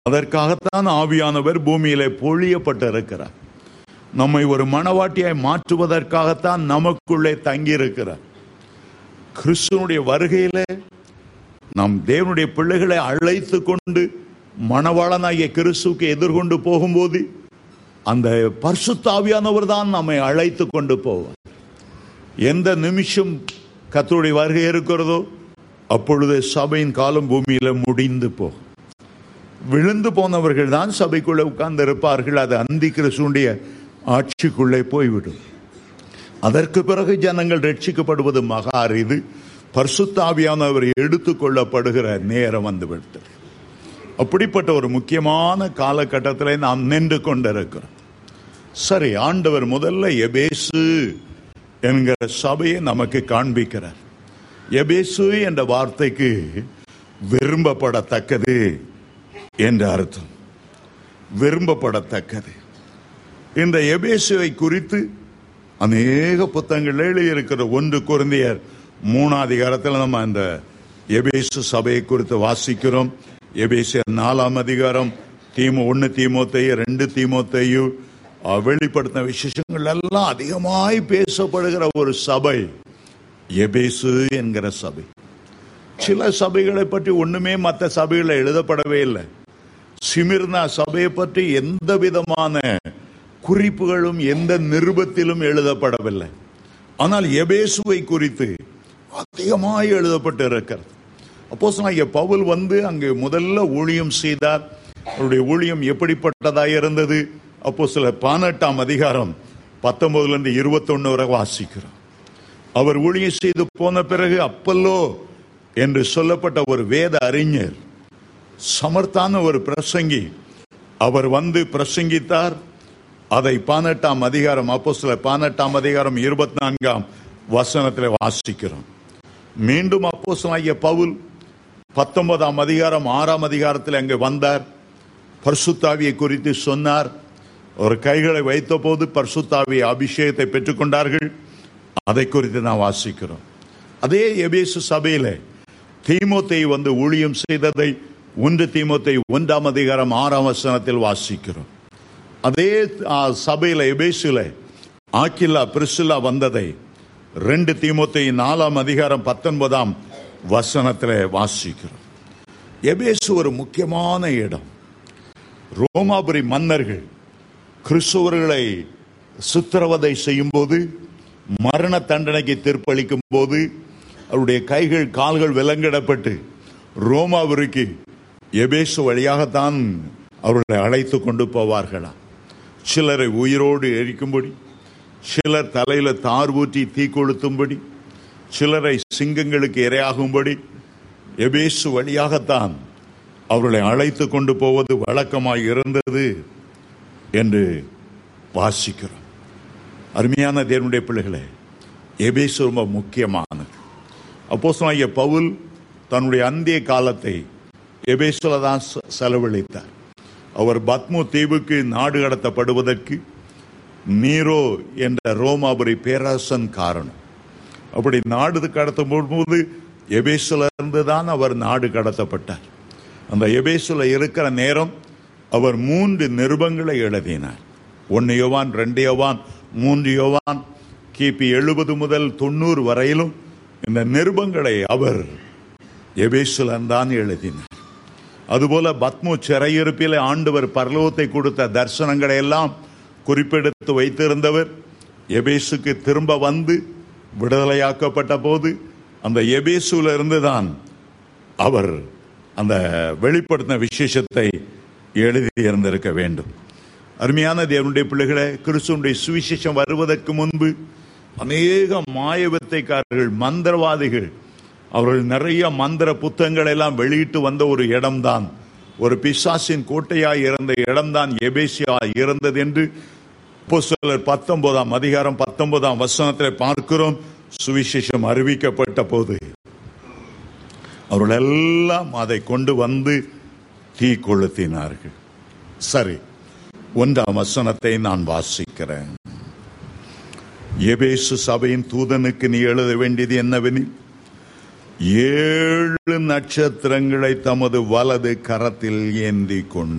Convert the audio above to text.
அதற்காகத்தான் ஆவியானவர் பூமியிலே பொழியப்பட்டிருக்கிறார் நம்மை ஒரு மணவாட்டியாய் மாற்றுவதற்காகத்தான் நமக்குள்ளே தங்கியிருக்கிறார் கிறிஸ்துவனுடைய வருகையிலே நாம் தேவனுடைய பிள்ளைகளை அழைத்து கொண்டு மணவாளனாகிய கிறிஸ்துவுக்கு எதிர்கொண்டு போகும்போது அந்த பரிசுத்தாவியானவர் தான் நம்மை அழைத்து கொண்டு போவார் எந்த நிமிஷம் கத்தருடைய வருகை இருக்கிறதோ அப்பொழுது சபையின் காலம் பூமியில முடிந்து போகும் விழுந்து போனவர்கள் தான் சபைக்குள்ளே உட்கார்ந்து இருப்பார்கள் அது அந்தி கிறிஸ்துடைய ஆட்சிக்குள்ளே போய்விடும் அதற்கு பிறகு ஜனங்கள் ரட்சிக்கப்படுவது மகா அரிது பரிசுத்தாவியானவர் எடுத்துக்கொள்ளப்படுகிற நேரம் வந்துவிட்டது அப்படிப்பட்ட ஒரு முக்கியமான காலகட்டத்தில் நாம் நின்று கொண்டிருக்கிறோம் சரி ஆண்டவர் முதல்ல எபேசு என்கிற சபையை நமக்கு காண்பிக்கிறார் எபேசு என்ற வார்த்தைக்கு விரும்பப்படத்தக்கது என்ற அர்த்தம் விரும்பப்படத்தக்கது இந்த எபேசுவை குறித்து அநேக புத்தகங்கள் எழுதியிருக்கிற ஒன்று குருந்தியர் மூணாம் அதிகாரத்தில் நம்ம அந்த எபேசு சபையை குறித்து வாசிக்கிறோம் எபேசியர் நாலாம் அதிகாரம் தீமு ஒன்னு தீமோத்தையு ரெண்டு தீமோத்தையு அஹ், வெளிப்படுத்தின விசேஷங்கள் எல்லாம் அதிகமாய் பேசப்படுகிற ஒரு சபை எபேசு என்கிற சபை சில சபைகளை பற்றி ஒண்ணுமே மற்ற சபைகளில் எழுதப்படவே இல்லை சிமிர்னா சபையை பற்றி எந்த விதமான குறிப்புகளும் எந்த நிருபத்திலும் எழுதப்படவில்லை ஆனால் எபேசுவை குறித்து அதிகமாய் எழுதப்பட்டு இருக்கிறது அப்போ பவுல் வந்து அங்கு முதல்ல ஊழியம் செய்தார் அவருடைய ஊழியம் எப்படிப்பட்டதாக இருந்தது அப்போ சில பதினெட்டாம் அதிகாரம் பத்தொன்பதுல இருந்து இருபத்தொன்னு வரை வாசிக்கிறோம் அவர் ஊழியம் செய்து போன பிறகு அப்பல்லோ என்று சொல்லப்பட்ட ஒரு வேத அறிஞர் சமர்த்தான ஒரு பிரசங்கி அவர் வந்து பிரசங்கித்தார் அதை பதினெட்டாம் அதிகாரம் அப்போ சில பதினெட்டாம் அதிகாரம் இருபத்தி நான்காம் வசனத்தில் வாசிக்கிறோம் மீண்டும் அப்போ பவுல் பத்தொன்பதாம் அதிகாரம் ஆறாம் அதிகாரத்தில் அங்கே வந்தார் பரிசுத்தாவியை குறித்து சொன்னார் ஒரு கைகளை வைத்த போது பரிசுத்தாவிய அபிஷேகத்தை பெற்றுக்கொண்டார்கள் அதை குறித்து நான் வாசிக்கிறோம் அதே எபேசு சபையில தீமோத்தை வந்து ஊழியம் செய்ததை ஒன்று தீமோத்தை ஒன்றாம் அதிகாரம் ஆறாம் வசனத்தில் வாசிக்கிறோம் அதே ஆ, சபையில எபேசுல ஆக்கில்லா பிரிசில்லா வந்ததை ரெண்டு தீமோத்தை நாலாம் அதிகாரம் பத்தொன்பதாம் வசனத்தில் வாசிக்கிறோம் எபேசு ஒரு முக்கியமான இடம் ரோமாபுரி மன்னர்கள் கிறிஸ்துவர்களை சித்திரவதை செய்யும் போது மரண தண்டனைக்கு தீர்ப்பளிக்கும் போது அவருடைய கைகள் கால்கள் விலங்கிடப்பட்டு ரோமாபுரிக்கு எபேசு வழியாகத்தான் அவர்களை அழைத்து கொண்டு போவார்களாம் சிலரை உயிரோடு எரிக்கும்படி சிலர் தலையில தார் ஊற்றி தீ கொளுத்தும்படி சிலரை சிங்கங்களுக்கு இரையாகும்படி எபேசு வழியாகத்தான் அவர்களை அழைத்து கொண்டு போவது வழக்கமாய் இருந்தது என்று வாசிக்கிறோம் அருமையான தேவனுடைய பிள்ளைகளே எபேசு ரொம்ப முக்கியமானது அப்போ பவுல் தன்னுடைய அந்திய காலத்தை எபேசுல தான் செ- செலவழித்தார் அவர் பத்மு தீவுக்கு நாடு கடத்தப்படுவதற்கு நீரோ என்ற ரோமாபுரி பேரரசன் காரணம் அப்படி நாடு கடத்தும் போது எபேசுல இருந்து தான் அவர் நாடு கடத்தப்பட்டார் அந்த எபேசுல இருக்கிற நேரம் அவர் மூன்று நிருபங்களை எழுதினார் ஒன்னு யோவான் ரெண்டு யோவான் மூன்று யோவான் கிபி எழுபது முதல் தொண்ணூறு வரையிலும் இந்த நிருபங்களை அவர் எபேசுல தான் எழுதினார் அதுபோல பத்மு சிறையிருப்பிலே ஆண்டவர் பரலோகத்தை கொடுத்த தரிசனங்களை எல்லாம் குறிப்பெடுத்து வைத்திருந்தவர் எபேசுக்கு திரும்ப வந்து விடுதலையாக்கப்பட்ட போது அந்த எபேசுல இருந்துதான் அவர் அந்த வெளிப்படுத்தின விசேஷத்தை எழுதி இருந்திருக்க வேண்டும் அருமையான தேவனுடைய பிள்ளைகளே கிறிஸ்துவனுடைய சுவிசேஷம் வருவதற்கு முன்பு அநேக மாய வித்தைக்காரர்கள் மந்திரவாதிகள் அவர்கள் நிறைய மந்திர புத்தகங்களை எல்லாம் வெளியிட்டு வந்த ஒரு இடம்தான் ஒரு பிசாசின் கோட்டையாய் இருந்த இடம்தான் எபேசியா இருந்தது என்று அப்போஸ்தலர் பத்தொன்பதாம் அதிகாரம் பத்தொன்பதாம் வசனத்தில் பார்க்கிறோம் சுவிசேஷம் அறிவிக்கப்பட்ட போது அவர்கள் எல்லாம் அதை கொண்டு வந்து தீ கொளுத்தினார்கள் சரி ஒன்றாம் வசனத்தை நான் வாசிக்கிறேன் எபேசு சபையின் தூதனுக்கு நீ எழுத வேண்டியது என்னவெனில் ஏழு நட்சத்திரங்களை தமது வலது கரத்தில் ஏந்தி கொண்டு